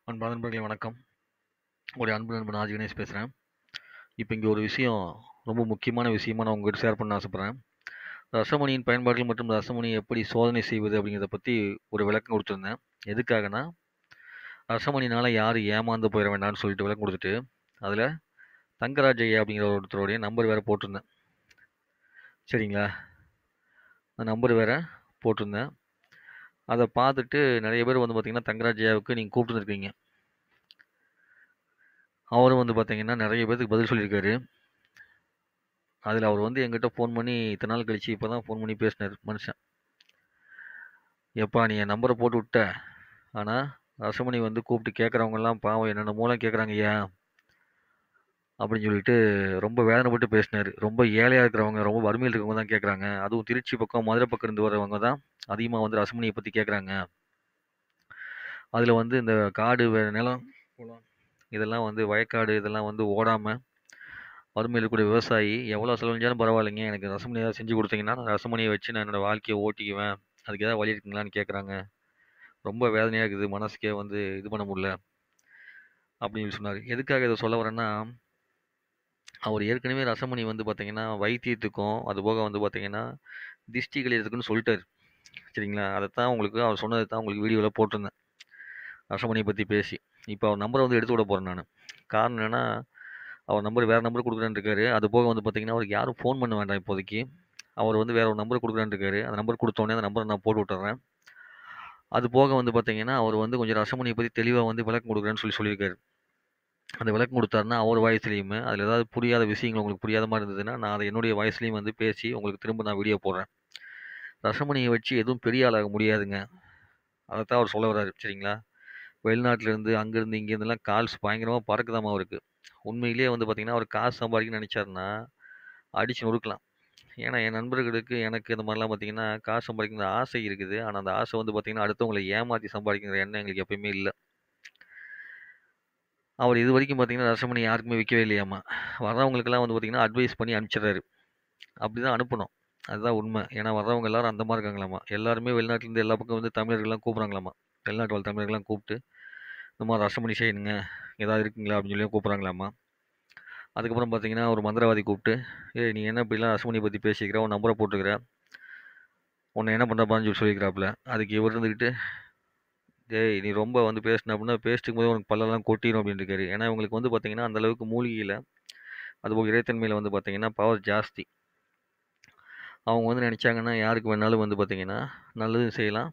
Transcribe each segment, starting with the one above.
அன்பான நண்பர்களே வணக்கம். உங்களுடைய அன்பு நண்பன் ஆதி கணேஷ் பேசுறேன். இப்ப இங்க ஒரு விஷயம் ரொம்ப முக்கியமான விஷயமா நான் உங்ககிட்ட ஷேர் பண்ண ஆசைப்படுறேன். ரசமணியின் பயன்பாடுகள் மற்றும் ரசமணியை எப்படி சோதனை செய்வது அப்படிங்கிறத பத்தி ஒரு விளக்கம் குடுத்திருந்தேன். எதுக்காகன்னா, ரசமணினால யாரும் ஏமாந்து போயிற வேண்டாம்னு சொல்லிட்டு விளக்கம் குடுத்துட்டு, அதுல தங்கராஜ் ஐயா அப்படிங்கிற ஒருத்தருடைய நம்பர் வேற போட்டிருந்தேன். சரிங்களா? அந்த நம்பர் வேற போட்டிருந்தேன். அத பார்த்துட்டு நெறைய பேர் வந்து பார்த்தீங்கன்னா, தங்கராஜ் ஐயாவுக்கு நீங்க கூப்பிட்டுருந்துருக்கீங்க. அவரும் வந்து பார்த்தீங்கன்னா, நெறைய பேத்துக்கு பதில் சொல்லியிருக்காரு. அதுல அவர் வந்து என்கிட்ட ஃபோன் பண்ணி இத்தன நாள் கழிச்சு இப்ப தான் ஃபோன் பண்ணி பேசினாரு மனுஷன். "எப்பா நீ என் நம்பர போட்டு விட்ட. ஆனா, ரசமணி வந்து கூப்பிட்டு கேட்கறவங்கலாம் பாவம் என்னென்னமோலாம் கேட்கறாங்கய்யா." அப்படின்னு சொல்லிட்டு ரொம்ப வேதனைப்பட்டு பேசினாரு. ரொம்ப ஏழையா இருக்கிறவங்க, ரொம்ப வறுமையில இருக்கிறவங்க தான் கேட்கறாங்க. அதுவும் திருச்சி பக்கம், மதுரை பக்கம் இருந்து வரவங்க தான் அதிகமா வந்து ரசமணிய பத்தி கேட்கறாங்க. அதுல வந்து இந்த காடு, வே நிலம், குளம் இதெல்லாம் வந்து வயக்காடு இதெல்லாம் வந்து ஓடாம, வறுமையில இருக்கக்கூடிய விவசாயி எவ்வளோ செலவழிஞ்சாலும் பரவாயில்லைங்க. எனக்கு ரசமணி ஏதாவது செஞ்சு குடுத்தீங்கன்னா, நான் ரசமணிய வச்சு நான் என்னோட வாழ்க்கைய ஓட்டிக்குவேன். அதுக்கு ஏதாவது வழி இருக்குங்களான்னு கேட்கறாங்க. ரொம்ப வேதனையா இருக்குது. மனசுக்கே வந்து இது பண்ண முடியல. அப்படின்னு சொல்லி சொன்னாரு. எதுக்காக இத சொல்ல வரேன்னா, அவர் ஏற்கனவே ரசமணி வந்து பார்த்தீங்கன்னா, வைத்தியத்துக்கும், அதுபோக வந்து பார்த்தீங்கன்னா, திஷ்டி கழியறதுக்குன்னு சொல்லிட்டாரு. சரிங்களா? அதத்தான் உங்களுக்கு அவர் சொன்னத தான் உங்களுக்கு வீடியோல போட்டிருந்தேன். ரசமணிய பத்தி பேசி. இப்ப அவர் நம்பர வந்து எடுத்து விட போறேன் நானு. காரணம் என்னன்னா, அவர் நம்பர் வேற நம்பர் குடுக்குறேன்னு இருக்காரு. அதுபோக வந்து பார்த்தீங்கன்னா, அவருக்கு யாரும் ஃபோன் பண்ண வேண்டாம் இப்போதைக்கு. அவர் வந்து வேற ஒரு நம்பர் குடுக்குறேன்னு இருக்காரு. அந்த நம்பர் குடுத்த உடனே அந்த நம்பர நான் போட்டு விட்டுர்றேன். அது போக வந்து பார்த்தீங்கன்னா, அவர் வந்து கொஞ்சம் ரசமணிய பத்தி தெளிவா வந்து விளக்கம் குடுக்குறேன்னு சொல்லி சொல்லியிருக்காரு. அந்த விளக்கம் குடுத்தாருன்னா, அவர் வாய்ஸ்லயுமே அதுல ஏதாவது புரியாத விஷயங்கள் உங்களுக்கு புரியாத மாரி இருந்ததுன்னா, நான் அத என்னுடைய வாய்ஸ்லயும் வந்து பேசி உங்களுக்கு திரும்ப நான் வீடியோ போடுறேன். ரசமணிய வச்சு எதுவும் பெரிய ஆளாக முடியாதுங்க. அதத்தான் அவர் சொல்ல வராரு. சரிங்களா? வெளிநாட்டுல இருந்து, அங்கருந்து, இங்கேருந்துலாம் கால்ஸ் பயங்கரமா பறக்குதாமா அவருக்கு. உண்மையிலேயே வந்து பார்த்தீங்கன்னா, அவர் காசு சம்பாதிக்கணும்னு நெனைச்சாருன்னா, அடிச்சு நொறுக்கலாம். ஏன்னா, என் நண்பர்களுக்கு, எனக்கு இந்த மாரிலாம் பார்த்தீங்கன்னா, காசு சம்பாதிக்கணும்னு ஆசை இருக்குது. ஆனா, அந்த ஆசை வந்து பார்த்தீங்கன்னா, அடுத்தவங்கள ஏமாத்தி சம்பாதிக்கிற எண்ணம் எங்களுக்கு எப்பயுமே இல்ல. அவர் இதுவரைக்கும் பார்த்தீங்கன்னா, ரசமணி யாருக்குமே விக்கவே இல்லையாமா. வர்றவங்களுக்கெல்லாம் வந்து பார்த்தீங்கன்னா, அட்வைஸ் பண்ணி அனுப்பிச்சுடுறாரு. அப்படிதான் அனுப்பணும். அதுதான் உண்ம. ஏன்னா, வர்றவங்க எல்லாரும் அந்த மாரி இருக்காங்களாமா. எல்லாருமே வெளிநாட்டுலருந்து எல்லா பக்கம் வந்து தமிழர்கள்லாம் கூப்பிடுறாங்களாமா. வெளிநாட்டு வாழ் தமிழர்கள்லாம் கூப்பிட்டு, இந்த மாரி ரசமணி செய்யணுங்க. ஏதாவது இருக்குங்களா? அப்படின்னு சொல்லி கூப்பிடுறாங்களாமா. அதுக்கப்புறம் பார்த்தீங்கன்னா, ஒரு மந்திரவாதி கூப்பிட்டு, "ஏய் நீ என்ன இப்படிலாம் ரசமணிய பத்தி பேசியிருக்கிற? உன் நம்பர போட்டுருக்கிற. உன்ன என்ன பண்றப்பான்னு" சொல்லி சொல்லியிருக்கிறாப்புல. அதுக்கு இவர் இருந்துகிட்டு, "டேய் நீ ரொம்ப வந்து பேசின அப்படின்னா, பேசிட்டு இருக்கும்போதே உனக்கு பல்லெல்லாம் கொட்டிரும்" அப்படின்னு இருக்காரு. ஏன்னா, இவங்களுக்கு வந்து பார்த்தீங்கன்னா, அந்த அளவுக்கு மூலிகையில, அதுபோக இறைத்தன்மையில வந்து பார்த்தீங்கன்னா, பவர் ஜாஸ்தி. அவங்க வந்து நெனைச்சாங்கன்னா, யாருக்கு வேணாலும் வந்து பார்த்தீங்கன்னா, நல்லது செய்யலாம்.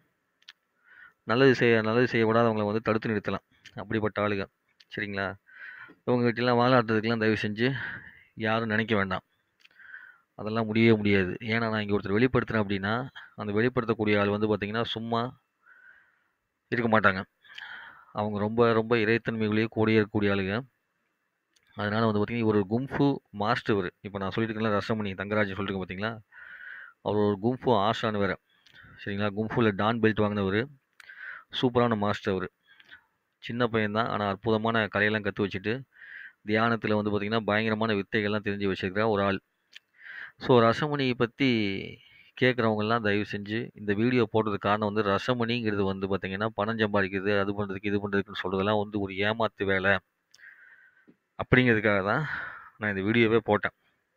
நல்லது செய்ய நல்லது செய்ய விடாதவங்கள வந்து தடுத்து நிறுத்தலாம். அப்படிப்பட்ட ஆளுங்க. சரிங்களா? இவங்ககிட்டலாம் வாலாட்டுறதுக்கெல்லாம் தயவு செஞ்சு யாரும் நெனைக்க வேண்டாம். அதெல்லாம் முடியவே முடியாது. ஏன்னா, நான் இங்க ஒருத்தர வெளிப்படுத்துறேன் அப்படின்னா, அந்த வெளிப்படுத்தக்கூடிய ஆள் வந்து பார்த்தீங்கன்னா, சும்மா இருக்க மாட்டாங்க. அவங்க ரொம்ப ரொம்ப இறைத்தன்மைக்குள்ளேயே கூடயே இருக்கக்கூடிய ஆளுங்க. அதனால வந்து பார்த்தீங்கன்னா, இவர் ஒரு குங்ஃபூ மாஸ்டர் இவரு. இப்ப நான் சொல்லியிருக்கேன்ல ரசமணி தங்கராஜ் சொல்லியிருக்கேன் பார்த்தீங்களா? அவர் ஒரு குங்ஃபூ ஆசான் வேற. சரிங்களா? குங்ஃபூல டான் பெல்ட் வாங்குனவரு. சூப்பரான மாஸ்டர் அவரு. சின்ன பையன் தான். ஆனா, அற்புதமான கலையெல்லாம் கத்து வச்சுட்டு, தியானத்துல வந்து பார்த்தீங்கன்னா, பயங்கரமான வித்தைகள்லாம் தெரிஞ்சு வச்சிருக்கிற ஒரு ஆள். ஸோ, ரசமணிய பத்தி கேட்கறவங்கலாம் தயவு செஞ்சு இந்த வீடியோ போட்டதுக்கு காரணம் வந்து ரசமணிங்கிறது வந்து பார்த்தீங்கன்னா, பணம் சம்பாதிக்கிறது, அது பண்றதுக்கு, இது பண்றதுக்குன்னு சொல்றதெல்லாம் வந்து ஒரு ஏமாத்து வேல. அப்படிங்கிறதுக்காக தான் நான் இந்த வீடியோவே போட்டேன்.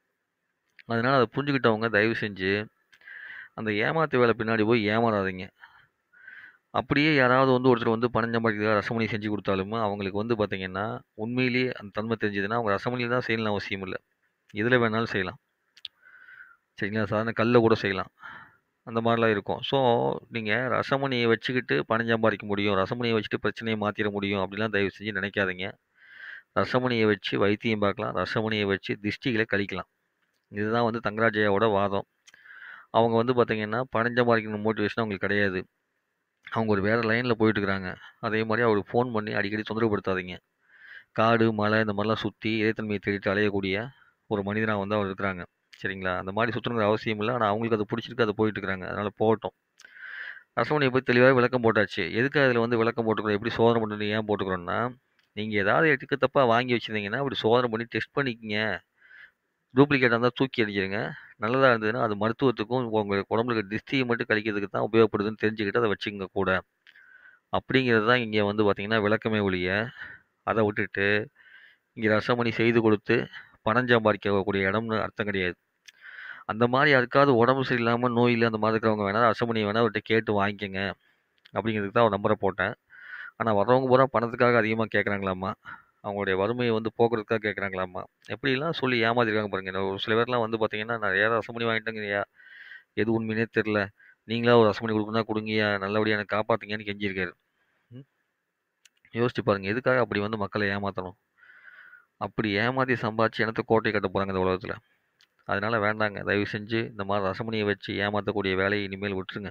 அதனால அத புரிஞ்சுக்கிட்டவங்க தயவு செஞ்சு, அந்த ஏமாத்து வேல பின்னாடி போய் ஏமாறாதீங்க. அப்படியே யாராவது வந்து ஒருத்தர் வந்து பணம் சம்பாதிக்கிறதுக்காக ரசமணி செஞ்சு குடுத்தாலும், அவங்களுக்கு வந்து பார்த்தீங்கன்னா, உண்மையிலேயே அந்த தன்மை தெரிஞ்சதுன்னா, அவங்க ரசமணில தான் செய்யணும்னு அவசியம் இல்ல. எதுல வேணாலும் செய்யலாம். சரிங்களா? சாதாரண கல்ல கூட செய்யலாம். அந்த மாரிலாம் இருக்கும். ஸோ, நீங்க ரசமணிய வச்சுக்கிட்டு பணம் சம்பாதிக்க முடியும். ரசமணிய வச்சுட்டு பிரச்சனைய மாத்திற முடியும் அப்படிலாம் தயவு செஞ்சு நெனைக்காதீங்க. ரசமணிய வச்சு வைத்தியம் பார்க்கலாம். ரசமணிய வச்சு திஷ்டிகள கழிக்கலாம். இதுதான் வந்து தங்கராஜ் ஐயாவோட வாதம். அவங்க வந்து பார்த்தீங்கன்னா, பணம் சம்பாதிக்கணும் மோட்டிவேஷன் அவங்களுக்கு கிடையாது. அவங்க ஒரு வேற லைன்ல போயிட்டு இருக்கிறாங்க. அதே மாரி அவருக்கு ஃபோன் பண்ணி அடிக்கடி தொந்தரவுபடுத்தாதீங்க. காடு, மலை இந்த மாரிலாம் சுத்தி இறைத்தன்மைய தேடிட்டு அலையக்கூடிய ஒரு மனிதனா வந்து அவர் இருக்கிறாங்க. சரிங்களா? அந்த மாரி சுத்தணுங்கிற அவசியம் இல்ல. ஆனா, அவங்களுக்கு அது புடிச்சிருக்கு. அது போயிட்டு இருக்கிறாங்க. அதனால போகட்டும். ரசமணிய பத்தி தெளிவாவே விளக்கம் போட்டாச்சு. எதுக்காக இதுல வந்து விளக்கம் போட்டுக்கிறோம்? எப்படி சோதனை பண்றது ஏன் போட்டுக்கிறோம்னா, நீங்க ஏதாவது எக்கு தப்பா வாங்கி வச்சிருந்தீங்கன்னா, அப்படி சோதனை பண்ணி டெஸ்ட் பண்ணிக்கங்க. டூப்ளிகேட்டா இருந்தா தூக்கி எறிஞ்சிருங்க. நல்லதா இருந்ததுன்னா, அது மருத்துவத்துக்கும், உங்க உடம்புல இருக்க திஷ்டிய மட்டும் கழிக்கிறதுக்கு தான் உபயோகப்படுதுன்னு தெரிஞ்சுக்கிட்டு அத வச்சுக்கங்க கூட. அப்படிங்கிறது தான் இங்கே வந்து பார்த்தீங்கன்னா விளக்கமே ஒழிய அதை விட்டுட்டு இங்கே ரசமணி செய்து கொடுத்து பணம் சம்பாதிக்கக்கூடிய இடம்னு அர்த்தம் கிடையாது அந்த மாதிரி யாருக்காவது உடம்பு சரியில்லாமல் நோயில் அந்த மாதிரி இருக்கிறவங்க வேணால் ரசமணி வேணால் அவர்கிட்ட கேட்டு வாங்கிக்கோங்க அப்படிங்கிறதுக்கு தான் ஒரு நம்பரை போட்டேன் ஆனால் வர்றவங்க பூரா பணத்துக்காக அதிகமாக கேட்குறாங்களாம்மா அவங்களுடைய வறுமையை வந்து போக்குறதுக்காக கேட்குறாங்களாம்மா எப்படிலாம் சொல்லி ஏமாத்திருக்காங்க பாருங்க ஒரு சில பேர்லாம் வந்து பார்த்தீங்கன்னா நிறையா ரசமணி வாங்கிட்டேங்கய்யா எது உண்மையினே தெரில நீங்களா ஒரு ரசமணி கொடுக்குன்னா கொடுங்கய்யா நல்லபடியாக எனக்கு காப்பாற்றுங்கன்னு கெஞ்சிருக்காரு ம்? யோசிச்சு பாருங்க எதுக்காக அப்படி வந்து மக்களை ஏமாற்றணும் அப்படி ஏமாற்றி சம்பாதிச்சு எனத்த கோட்டை கட்ட போகிறாங்க இந்த உலகத்தில் அதனால வேண்டாங்க தயவு செஞ்சு இந்த மாதிரி ரசமணியை வச்சு ஏமாற்றக்கூடிய வேலையை இனிமேல் விட்டுருங்க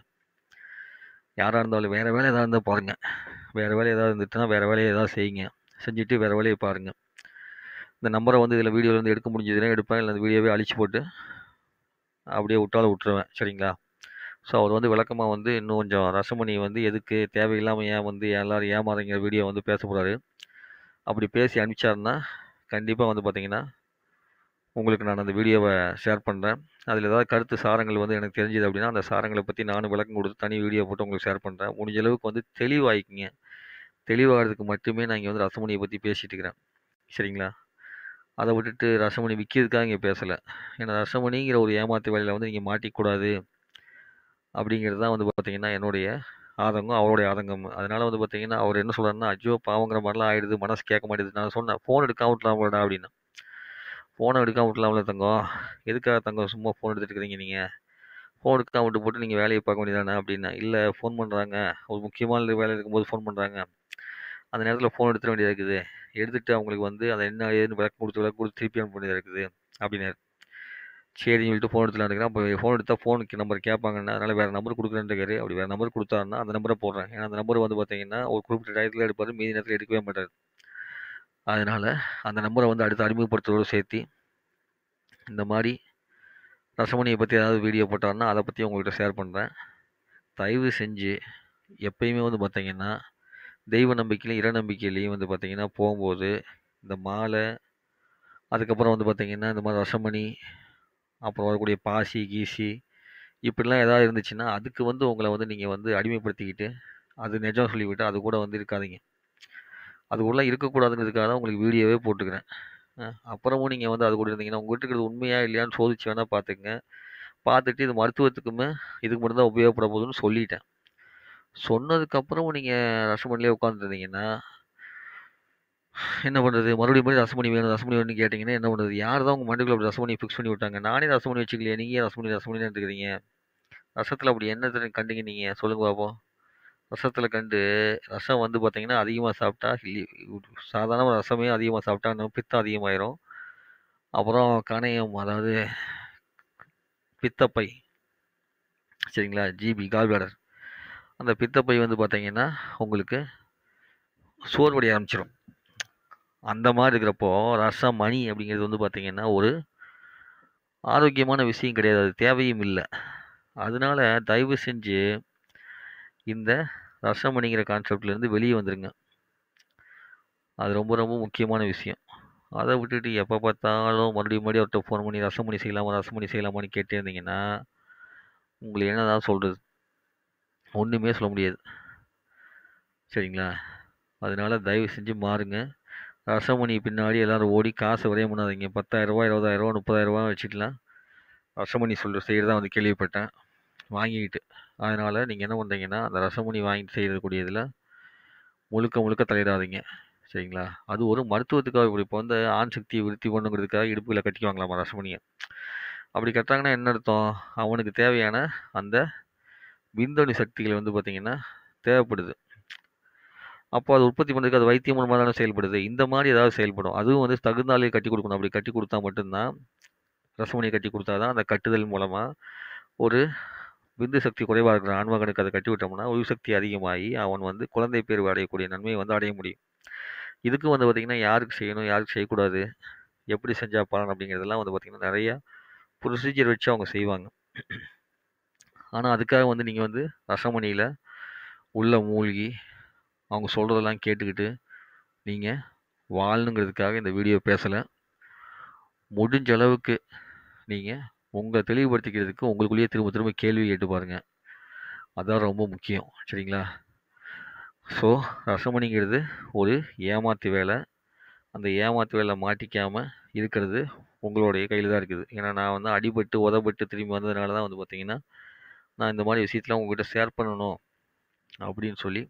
யாராக இருந்தாலும் வேறு வேலை ஏதாவது இருந்தால் பாருங்கள் வேறு வேலை ஏதாவது இருந்துட்டுனா வேறு வேலையை ஏதாவது செய்யுங்க செஞ்சுட்டு வேறு வேலையை பாருங்கள் இந்த நம்பரை வந்து இதில் வீடியோலேருந்து எடுக்க முடிஞ்சதுன்னா எடுப்பேன் இல்லை அந்த வீடியோவே அழிச்சு போட்டு அப்படியே விட்டாலும் விட்டுருவேன் சரிங்களா ஸோ அவர் வந்து விளக்கமாக வந்து இன்னும் கொஞ்சம் ரசமணி வந்து எதுக்கு தேவையில்லாமல் ஏன் வந்து எல்லாரும் ஏமாறங்கிற வீடியோ வந்து பேச போகிறாரு அப்படி பேசி அனுப்பிச்சாருன்னா கண்டிப்பாக வந்து பார்த்தீங்கன்னா உங்களுக்கு நான் அந்த வீடியோவை ஷேர் பண்ணுறேன் அதில் ஏதாவது கருத்து சாரங்கள் வந்து எனக்கு தெரிஞ்சது அப்படின்னா அந்த சாரங்களை பற்றி நானும் விளக்கம் கொடுத்து தனி வீடியோ போட்டு உங்களுக்கு ஷேர் பண்ணுறேன் முடிஞ்ச அளவுக்கு வந்து தெளிவாகிக்கிங்க தெளிவாகிறதுக்கு மட்டுமே நான் இங்கே வந்து ரசமணியை பற்றி பேசிகிட்டு இருக்கிறேன் சரிங்களா அதை விட்டுட்டு ரசமணி விற்கிறதுக்காக இங்கே பேசலை ஏன்னா ரசமணிங்கிற ஒரு ஏமாத்து வேலையில் வந்து நீங்கள் மாட்டிக்கூடாது அப்படிங்கிறது தான் வந்து பார்த்தீங்கன்னா என்னுடைய ஆதங்கம் அவருடைய ஆதங்கம் அதனால வந்து பார்த்தீங்கன்னா அவர் என்ன சொல்கிறாருன்னா அஜோ பாவங்கிற மாதிரிலாம் ஆயிடுது மனசு கேட்க மாட்டேது நான் சொன்னேன் ஃபோன் எடுக்காம விட்டலாம்லடா அப்படின்னு ஃபோனை எடுக்காம விட்டலாம்ல தங்கம் எதுக்காக தங்கம் சும்மா ஃபோன் எடுத்துட்டு இருக்கிறீங்க நீங்கள் ஃபோன் எடுக்காம விட்டு போட்டு நீங்கள் வேலையை பார்க்க வேண்டியதானே அப்படின்னா இல்லை ஃபோன் பண்ணுறாங்க ஒரு முக்கியமான வேலை இருக்கும்போது ஃபோன் பண்ணுறாங்க அந்த நேரத்தில் ஃபோன் எடுத்துட வேண்டியதாக இருக்குது எடுத்துட்டு அவங்களுக்கு வந்து அதை என்ன ஏதுன்னு விளக்கம் கொடுத்து விளக்கம் கொடுத்து திருப்பி அனுப்ப வேண்டியதாக இருக்குது அப்படின்னாரு சரின்னு சொல்லிட்டு ஃபோன் எடுத்துலான்னு அப்போ ஃபோன் எடுத்தால் ஃபோனுக்கு நம்பர் கேட்பாங்கன்னா அதனால் வேறு நம்பர் கொடுக்குறேன்ட்டு அப்படி வேறு நம்பர் கொடுத்தாருன்னா அந்த நம்பரை போடுறேன் ஏன்னா அந்த நம்பர் வந்து பார்த்தீங்கன்னா ஒரு குறிப்பிட்ட டயத்தில் எடுப்பார் மீதி நேரத்தில் எடுக்கவே மாட்டார் அதனால் அந்த நம்பரை வந்து அடுத்து அறிமுகப்படுத்துறதோடு சேர்த்து இந்த மாதிரி ரசமணியை பற்றி ஏதாவது வீடியோ போட்டாருன்னா அதை பற்றி உங்கள்கிட்ட ஷேர் பண்ணுறேன் தயவு செஞ்சு எப்பயுமே வந்து பார்த்தீங்கன்னா தெய்வ நம்பிக்கையிலையும் இறை நம்பிக்கையிலையும் வந்து பார்த்தீங்கன்னா போகும்போது இந்த மாலை அதுக்கப்புறம் வந்து பார்த்தீங்கன்னா இந்த மாதிரி ரசமணி அப்புறம் வரக்கூடிய பாசி கீசி இப்படிலாம் ஏதாவது இருந்துச்சுன்னா அதுக்கு வந்து உங்களை வந்து நீங்கள் வந்து அடிமைப்படுத்திக்கிட்டு அது நிஜம் சொல்லிவிட்டு அது கூட வந்து இருக்காதீங்க அதுக்குள்ளே இருக்கக்கூடாதுங்கிறதுக்காக தான் உங்களுக்கு வீடியோவே போட்டுக்கிறேன் அஹ் அப்புறமும் நீங்கள் வந்து அது கூட இருந்தீங்கன்னா உங்கள்கிட்ட இருக்கிறது உண்மையா இல்லையான்னு சோதிச்சு வேணால் பார்த்துக்குங்க பார்த்துட்டு இது மருத்துவத்துக்குமே இதுக்கு மட்டும் தான் உபயோகப்பட போகுதுன்னு சொல்லிட்டேன் சொன்னதுக்கப்புறமும் நீங்கள் ரசமணிலே உட்காந்துருந்தீங்கன்னா என்ன பண்ணுறது மறுபடியும் மறுபடியும் ரசமணி வேணும் ரசமணி வேணும்னு கேட்டிங்கன்னா என்ன பண்ணுறது யார் தான் உங்கள் மண்டுக்குள்ள அப்படி ரசமணி ஃபிக்ஸ் பண்ணி விட்டாங்க நானே ரசமணி வச்சுக்கலையே நீங்கள் ஏன் ரசமணி ரசமணி இருக்கிறீங்க ரசத்தில் அப்படி என்ன தெரியும் கண்டீங்க நீங்கள் சொல்லுங்க பாப்போம் ரசத்தில் கண்டு ரசம் வந்து பார்த்தீங்கன்னா அதிகமாக சாப்பிட்டா இல்லி சாதாரண ரசமே அதிகமாக சாப்பிட்டா இன்னும் பித்தம் அதிகமாயிரும் அப்புறம் கணையம் அதாவது பித்தப்பை சரிங்களா ஜிபி கால் பிளாடர் அந்த பித்தப்பை வந்து பார்த்தீங்கன்னா உங்களுக்கு சோர்வடைய ஆரம்பிச்சிடும் அந்த மாதிரி இருக்கிறப்போ ரசம் மணி அப்படிங்கிறது வந்து பார்த்தீங்கன்னா ஒரு ஆரோக்கியமான விஷயம் கிடையாது அது தேவையும் இல்லை அதனால தயவு செஞ்சு இந்த ரசமணிங்கிற கான்செப்ட்லேருந்து வெளியே வந்துருங்க அது ரொம்ப ரொம்ப முக்கியமான விஷயம் அதை விட்டுட்டு எப்போ பார்த்தாலும் மறுபடியும் மறுபடியும் அவர்கிட்ட ஃபோன் பண்ணி ரசமணி செய்யலாமா ரசமணி செய்யலாமான்னு கேட்டே இருந்தீங்கன்னா உங்களை என்ன தான் சொல்கிறது ஒன்றுமே சொல்ல முடியாது சரிங்களா அதனால தயவு செஞ்சு மாறுங்க ரசமணி பின்னாடி எல்லாரும் ஓடி காசை வரைய பண்ணாதீங்க பத்தாயிரரூபா இருபதாயிரரூபா முப்பதாயிரரூபா வச்சுக்கலாம் ரசமணி சொல்கிற செய்கிறதா வந்து கேள்விப்பட்டேன் வாங்கிக்கிட்டு அதனால் நீங்கள் என்ன பண்ணுறீங்கன்னா அந்த ரசமணி வாங்கிட்டு செய்யக்கூடியதில் முழுக்க முழுக்க தலையிடாதீங்க சரிங்களா அது ஒரு மருத்துவத்துக்காக இப்படி இப்போ வந்து ஆண் சக்தியை விருத்தி பண்ணுங்கிறதுக்காக இடுப்புகளை கட்டிக்குவாங்களாமா ரசமணியை அப்படி கட்டுறாங்கன்னா என்ன அர்த்தம் அவனுக்கு தேவையான அந்த விந்தணு சக்திகள் வந்து பார்த்திங்கன்னா தேவைப்படுது அப்போ அது உற்பத்தி பண்ணுறதுக்கு அது வைத்தியம் மூலமாக தானே செயல்படுது இந்த மாதிரி ஏதாவது செயல்படும் அதுவும் வந்து தகுந்தாலே கட்டி கொடுக்கணும் அப்படி கட்டி கொடுத்தா மட்டும்தான் ரசமணியை கட்டி கொடுத்தா தான் அந்த கட்டுதல் மூலமாக ஒரு விந்து சக்தி குறைவாக இருக்கிற ஆண்மகனுக்கு அதை கட்டி விட்டோம்னா உயிர் சக்தி அதிகமாகி அவன் வந்து குழந்தை பேர் அடையக்கூடிய நன்மையை வந்து அடைய முடியும் இதுக்கு வந்து பார்த்திங்கன்னா யாருக்கு செய்யணும் யாருக்கு செய்யக்கூடாது எப்படி செஞ்சால் பலன் அப்படிங்கிறதெல்லாம் வந்து பார்த்திங்கன்னா நிறையா ப்ரொசீஜர் வச்சு அவங்க செய்வாங்க ஆனால் அதுக்காக வந்து நீங்கள் வந்து ரசமணியில் உள்ள மூழ்கி அவங்க சொல்கிறதெல்லாம் கேட்டுக்கிட்டு நீங்கள் வாழணுங்கிறதுக்காக இந்த வீடியோ பேசலை முடிஞ்ச அளவுக்கு நீங்கள் உங்களை தெளிவுபடுத்திக்கிறதுக்கு உங்களுக்குள்ளேயே திரும்ப திரும்ப கேள்வி கேட்டு பாருங்கள் அதான் ரொம்ப முக்கியம் சரிங்களா ஸோ ரசமணிங்கிறது ஒரு ஏமாத்து வேலை அந்த ஏமாத்து வேலை மாட்டிக்காமல் இருக்கிறது உங்களுடைய கையில் தான் இருக்குது ஏன்னா நான் வந்து அடிபட்டு உதப்பட்டு திரும்பி வந்ததுனால தான் வந்து பார்த்தீங்கன்னா நான் இந்த மாதிரி விஷயத்தெலாம் உங்ககிட்ட ஷேர் பண்ணணும் அப்படின்னு சொல்லி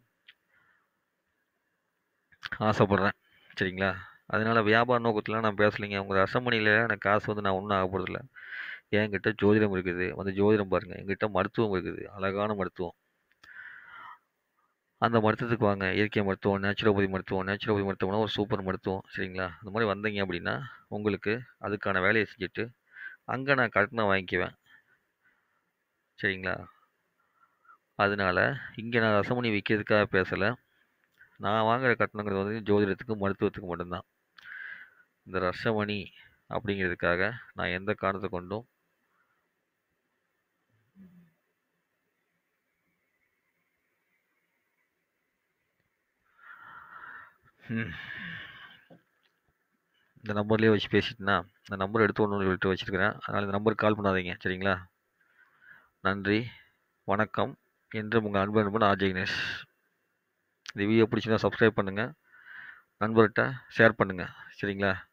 ஆசைப்பட்றேன் சரிங்களா அதனால் வியாபார நோக்கத்தில் நான் பேசலைங்க உங்கள் ரசமணியில் எனக்கு காசு வந்து நான் ஒன்றும் ஆக போகிறதில்ல என்கிட்ட ஜோதிடம் இருக்குது வந்து ஜோதிடம் பாருங்கள் என்கிட்ட மருத்துவம் இருக்குது அழகான மருத்துவம் அந்த மருத்துவத்துக்கு வாங்க இயற்கை மருத்துவம் நேச்சுரோபதி மருத்துவம் நேச்சுரோபதி மருத்துவம்னா ஒரு சூப்பர் மருத்துவம் சரிங்களா அந்த மாதிரி வந்தீங்க அப்படின்னா உங்களுக்கு அதுக்கான வேலையை செஞ்சுட்டு அங்கே நான் கட்டணம் வாங்கிக்குவேன் சரிங்களா அதனால இங்கே நான் ரசமணி விற்கிறதுக்காக பேசலை நான் வாங்குகிற கட்டணங்கிறது வந்து ஜோதிடத்துக்கு மருத்துவத்துக்கு மட்டும்தான் இந்த ரசமணி அப்படிங்கிறதுக்காக நான் எந்த காரணத்தை கொண்டும் ம். இந்த நம்பர்லேயே வச்சு பேசிட்டேன்னா இந்த நம்பர் எடுத்து ஒன்று விட்டு வச்சுருக்கிறேன் அதனால் இந்த நம்பருக்கு கால் பண்ணாதீங்க சரிங்களா நன்றி வணக்கம் என்று உங்கள் அன்பு நண்பன் ஆர்ஜே கணேஷ் இந்த வீடியோ பிடிச்சிருந்தா சப்ஸ்கிரைப் பண்ணுங்கள் நண்பர்கிட்ட ஷேர் பண்ணுங்கள் சரிங்களா